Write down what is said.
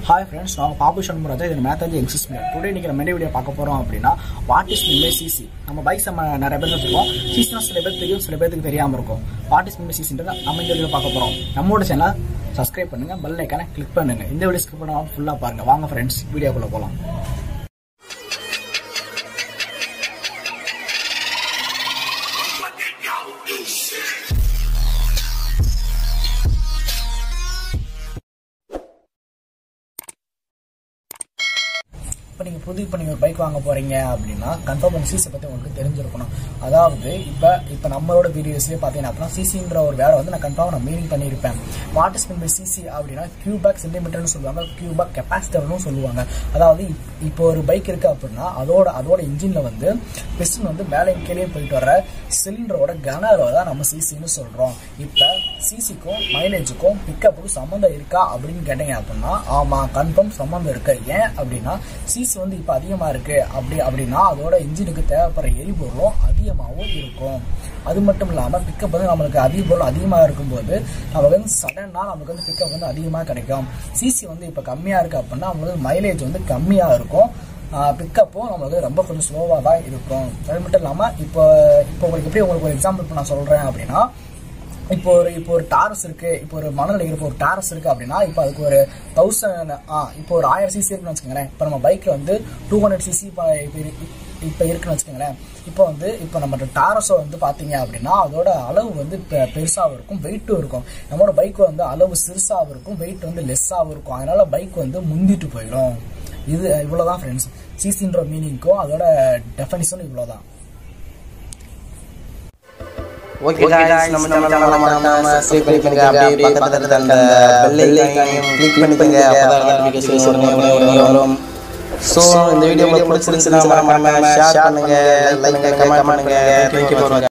hi friends நாங்கள் பாபு சண்முகராஜா இது மேத்தாஜி exist today நீங்கள் நம்ம என்ன வீடியோ பார்க்க போகிறோம் அப்படின்னா வாட் இஸ் மின்மே சிசி நம்ம பைக்ஸ் நம்ம நிறைய பேர் வச்சுருக்கோம் சிசினா சில பேருக்கு தெரியும் சில பேருக்கு தெரியாமல் இருக்கும் வாட் இஸ் மின்மே சிசின்றதை நம்ம இந்த வீடியோ பார்க்க போகிறோம் நம்மளோட சேனல் சப்ஸ்கிரைப் பண்ணுங்க பெல் ஐக்கான கிளிக் பண்ணுங்க இந்த வீடியோ ஸ்கிப் பண்ணாமல் ஃபுல்லாக பாருங்க வாங்க ஃப்ரெண்ட்ஸ் வீடியோக்குள்ளே போகலாம் இப்போ நீங்கள் புது இப்போ நீங்கள் ஒரு பைக் வாங்க போகிறீங்க அப்படின்னா கன்ஃபார்ம் உங்கள் சிசி பற்றி உங்களுக்கு தெரிஞ்சிருக்கணும் அதாவது இப்போ இப்போ நம்மளோட வீடியோஸ்லேயே பார்த்தீங்கன்னா அப்படின்னா சிசின்ற ஒரு வேலை வந்து நான் கன்ஃபார்ம் நான் மீனிங் பண்ணியிருப்பேன் வாட் இஸ் மீன் சிசி அப்படின்னா கியூபேக் சென்டிமீட்டர்னு சொல்லுவாங்க கியூபேக் கெப்பாசிட்டர்னு சொல்லுவாங்க அதாவது இப்- இப்போ ஒரு பைக் இருக்குது அப்படின்னா அதோட அதோட இன்ஜினில் வந்து பிஸ்டன் வந்து மேலே கீழே போயிட்டு வர சிலிண்டரோட கன அளவை தான் நம்ம சிசின்னு சொல்கிறோம் இப்போ சிசிக்கும் மைலேஜுக்கும் பிக்கப்புக்கும் சம்மந்தம் இருக்கா அப்படின்னு கேட்டீங்க அப்படின்னா ஆமாம் கன்ஃபார்ம் சம்மந்தம் இருக்கு ஏன் அப்படின்னா சிசி வந்து இப்போ அதிகமாக இருக்கு அப்படி அப்படின்னா அதோட இன்ஜினுக்கு தேவைப்படுற எரிபொருளும் அதிகமாகவும் இருக்கும் அது மட்டும் இல்லாமல் பிக்கப் வந்து நம்மளுக்கு அதிகபொருள் அதிகமாக இருக்கும்போது நம்ம வந்து சடனாக நமக்கு வந்து பிக்கப் வந்து அதிகமாக கிடைக்கும் சிசி வந்து இப்போ கம்மியாக இருக்கு அப்படின்னா நம்மளுக்கு மைலேஜ் வந்து கம்மியாக இருக்கும் பிக்கப்பும் நம்மளுக்கு ரொம்ப கொஞ்சம் ஸ்லோவாக தான் இருக்கும் அது மட்டும் இல்லாமல் இப்போ இப்போ உங்களுக்கு எப்படி உங்களுக்கு ஒரு எக்ஸாம்பிள் இப்போ நான் சொல்கிறேன் அப்படின்னா இப்போ ஒரு இப்போ ஒரு டாரஸ் இருக்கு இப்போ ஒரு மணல் இப்போ ஒரு டாரஸ் இருக்கு அப்படின்னா இப்போ அதுக்கு ஒரு தௌசண்ட் ஆ இப்போ ஒரு ஆயிரம் சிசி இருக்குன்னு வச்சுக்கோங்களேன் இப்போ நம்ம பைக்ல வந்து டூ ஹண்ட்ரட் சிசி இப்போ இருக்கு- இப்போ இருக்குன்னு வச்சுக்கோங்களேன் இப்போ வந்து இப்போ நம்ம டாரஸோ வந்து பார்த்தீங்க அப்படின்னா அதோட அளவு வந்து பெ- பெருசாகவும் இருக்கும் வெயிட்டும் இருக்கும் நம்மளோட பைக் வந்து அளவு சிறுசாகவும் இருக்கும் வெயிட் வந்து லெஸ்ஸாகவும் இருக்கும் அதனால பைக் வந்து முந்திட்டு போயிடும் இது இவ்வளோதான் ஃப்ரெண்ட்ஸ் சிசின்ற மீனிங்க்கும் அதோட டெஃபனிஷனும் இவ்வளோதான் ஓகே गाइस நம்ம சேனலை மறக்காம சப்ஸ்கிரைப் பண்ணிக்கங்க அப்படியே பக்கத்துல இருக்க அந்த பெல் ஐகானையும் கிளிக் பண்ணிக்கங்க அப்பதான் நோட்டிஃபிகேஷன் உடனே உடனே வரும் சோ இந்த வீடியோ உங்களுக்கு பிடிச்சிருந்துச்சுன்னா மறக்காம ஷேர் பண்ணுங்க லைக் பண்ணுங்க கமெண்ட் பண்ணுங்க தேங்க்யூ ஃபார்